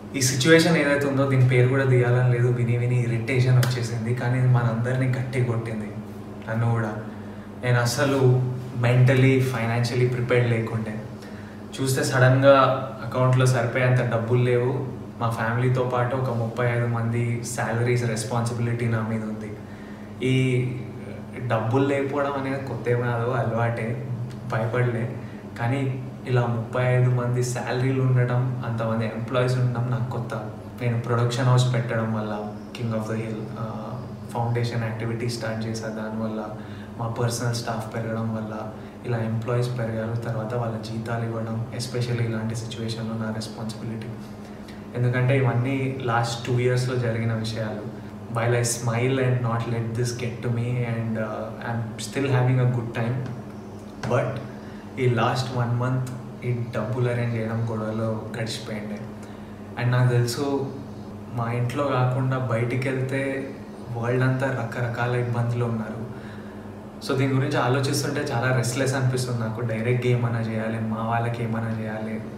ఈ సిచ్యువేషన్ ఏదైతే ఉందో దీని పేరు కూడా తీయాలని లేదు విని విని ఇరిటేషన్ వచ్చేసింది కానీ ఇది మనందరినీ గట్టి కొట్టింది నన్ను కూడా నేను అసలు మెంటలీ ఫైనాన్షియలీ ప్రిపేర్డ్ లేకుండే చూస్తే సడన్గా అకౌంట్లో సరిపోయేంత డబ్బులు లేవు మా ఫ్యామిలీతో పాటు ఒక ముప్పై ఐదు మంది శాలరీస్ రెస్పాన్సిబిలిటీ నా మీద ఉంది ఈ డబ్బులు లేకపోవడం అనేది కొత్త ఏం కాదు అలవాటే భయపడలే కానీ ఇలా ముప్పై ఐదు మంది శాలరీలు ఉండటం అంతమంది ఎంప్లాయీస్ ఉండడం నాకు కొత్త నేను ప్రొడక్షన్ హౌస్ పెట్టడం వల్ల king of the hill foundation activity start చేశా దానివల్ల మా పర్సనల్ స్టాఫ్ పెరగడం వల్ల ఇలా ఎంప్లాయీస్ పెరగారు తర్వాత వాళ్ళ జీతాలు ఇవ్వడం ఎస్పెషల్లీ ఇలాంటి సిచ్యువేషన్లో నా రెస్పాన్సిబిలిటీ ఎందుకంటే ఇవన్నీ లాస్ట్ టూ ఇయర్స్లో జరిగిన విషయాలు while I smile and not let this get to me and I'm still having a good time but ఈ లాస్ట్ వన్ మంత్ ఈ డబ్బులు అరేంజ్ చేయడం గొడవలో గడిచిపోయింది అండ్ నాకు తెలుసు మా ఇంట్లో కాకుండా బయటికి వెళ్తే వరల్డ్ అంతా రకరకాల ఇబ్బందులు ఉన్నారు సో దీని గురించి ఆలోచిస్తుంటే చాలా రెస్ట్లెస్ అనిపిస్తుంది నాకు డైరెక్ట్గా ఏమైనా చేయాలి మా వాళ్ళకి ఏమైనా చేయాలి